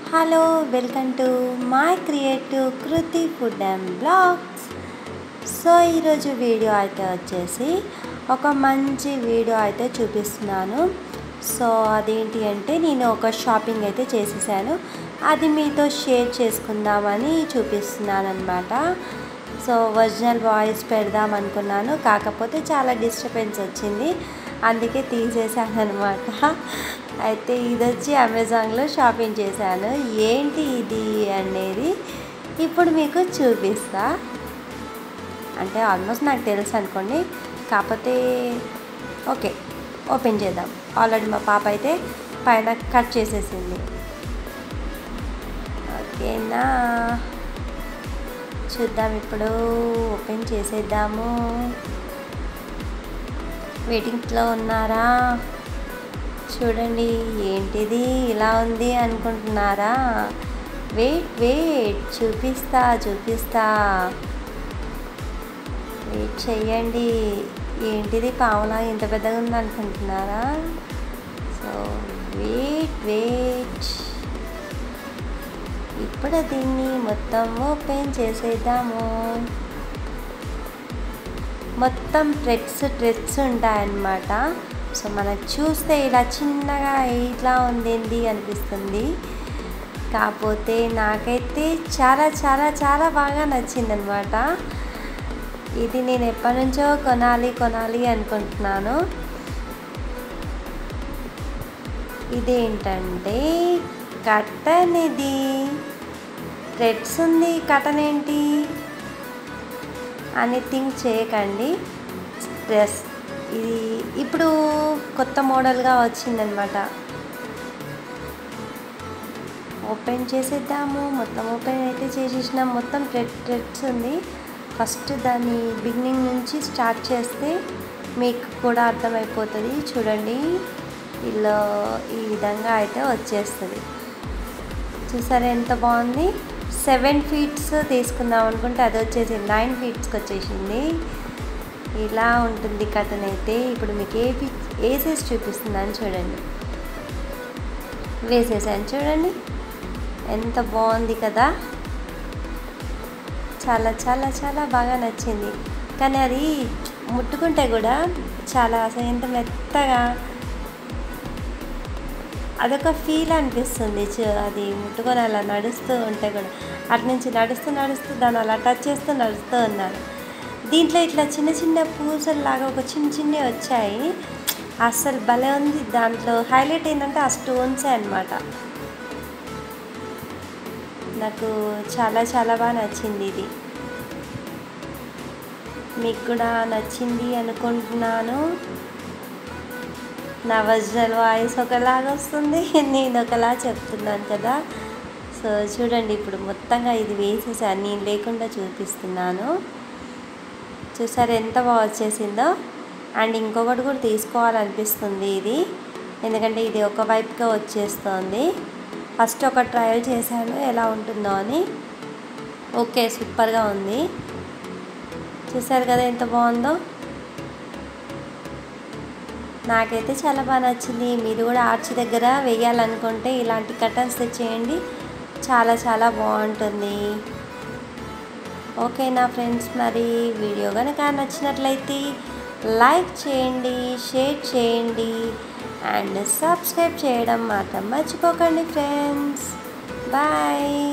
hello welcome to my creative Kriti food and blogs so ఈరోజు video అయితే వచ్చేసి ఒక మంచి వీడియో అయితే చూపిస్తున్నాను సో అదేంటి అంటే నేను ఒక షాపింగ్ అయితే చేసేసాను అది మీతో షేర్ చేసుకుందామని చూపిస్తున్నాను అనమాట సో ఒరిజినల్ వాయిస్ పెడదాం అనుకున్నాను కాకపోతే చాలా డిస్టర్బెన్స్ వచ్చింది అందుకే తీసేసాను అనమాట అయితే ఇది వచ్చి అమెజాన్లో షాపింగ్ చేశాను ఏంటి ఇది అనేది ఇప్పుడు మీకు చూపిస్తా అంటే ఆల్మోస్ట్ నాకు తెలుసు అనుకోండి కాకపోతే ఓకే ఓపెన్ చేద్దాం ఆల్రెడీ మా పాప అయితే పైన కట్ చేసేసింది ఓకేనా చూద్దాం ఇప్పుడు ఓపెన్ చేసేద్దాము వెయిటింగ్లో ఉన్నారా చూడండి ఏంటిది ఇలా ఉంది అనుకుంటున్నారా వెయిట్ వెయిట్ చూపిస్తా చూపిస్తా వెయిట్ చెయ్యండి ఏంటిది పావులా ఇంత పెద్దగా ఉంది అనుకుంటున్నారా సో వెయిట్ వెయిట్ ఇప్పుడు దీన్ని మొత్తం ఓపెన్ చేసేద్దాము మొత్తం థ్రెడ్స్ థ్రెడ్స్ ఉంటాయన్నమాట సో మనకు చూస్తే ఇలా చిన్నగా ఇట్లా ఉండింది అనిపిస్తుంది కాకపోతే నాకైతే చాలా చాలా చాలా బాగా నచ్చిందనమాట ఇది నేను ఎప్పటి నుంచో కొనాలి కొనాలి అనుకుంటున్నాను ఇదేంటంటే కటన్ ఇది థ్రెడ్స్ ఉంది కటన్ ఏంటి అని థింక్ చేయకండి డ్రెస్ ఇది ఇప్పుడు కొత్త మోడల్గా వచ్చిందనమాట ఓపెన్ చేసేద్దాము మొత్తం ఓపెన్ అయితే చేసేసినాం మొత్తం థ్రెడ్ థ్రెడ్స్ ఉంది ఫస్ట్ దాన్ని బిగినింగ్ నుంచి స్టార్ట్ చేస్తే మీకు కూడా అర్థమైపోతుంది చూడండి ఇలా ఈ విధంగా అయితే వచ్చేస్తుంది చూసారా ఎంత బాగుంది సెవెన్ ఫీట్స్ తీసుకుందాం అనుకుంటే అది వచ్చేసి నైన్ ఫీట్స్కి వచ్చేసింది ఇలా ఉంటుంది కటన్ అయితే ఇప్పుడు మీకు ఏ ఫీట్ వేసేసి చూపిస్తున్నాను చూడండి వేసేసాను చూడండి ఎంత బాగుంది కదా చాలా చాలా చాలా బాగా నచ్చింది కానీ అది ముట్టుకుంటే కూడా చాలా అసలు ఎంత మెత్తగా అదొక ఫీల్ అనిపిస్తుంది అది ముట్టుకొని అలా నడుస్తూ ఉంటే కూడా అటు నుంచి నడుస్తూ నడుస్తూ దాన్ని అలా టచ్ చేస్తూ నడుస్తూ ఉన్నాను దీంట్లో ఇట్లా చిన్న చిన్న పూసల్లాగా ఒక చిన్న చిన్నవి వచ్చాయి అస్సలు భలే ఉంది దాంట్లో హైలైట్ ఏంటంటే ఆ స్టోన్సే అనమాట నాకు చాలా చాలా బాగా నచ్చింది ఇది మీకు కూడా నచ్చింది అనుకుంటున్నాను నా ఒరిజినల్ వాయిస్ ఒకలాగా వస్తుంది నేను ఒకలా చెప్తున్నాను కదా సో చూడండి ఇప్పుడు మొత్తంగా ఇది వేసేసాను నేను లేకుండా చూపిస్తున్నాను చూసారు ఎంత బాగా వచ్చేసిందో అండ్ ఇంకొకటి కూడా తీసుకోవాలనిపిస్తుంది ఇది ఎందుకంటే ఇది ఒక వైపుగా వచ్చేస్తుంది ఫస్ట్ ఒక ట్రయల్ చేశాను ఎలా ఉంటుందో అని ఓకే సూపర్గా ఉంది చూసారు కదా ఎంత బాగుందో నాకైతే చాలా బాగా నచ్చింది మీరు కూడా ఆర్చి దగ్గర వేయాలనుకుంటే ఇలాంటి కటన్స్ తెచ్చేయండి చాలా చాలా బాగుంటుంది ఓకేనా ఫ్రెండ్స్ మరి వీడియో కనుక నచ్చినట్లయితే లైక్ చేయండి షేర్ చేయండి అండ్ సబ్స్క్రైబ్ చేయడం మాత్రం మర్చిపోకండి ఫ్రెండ్స్ బాయ్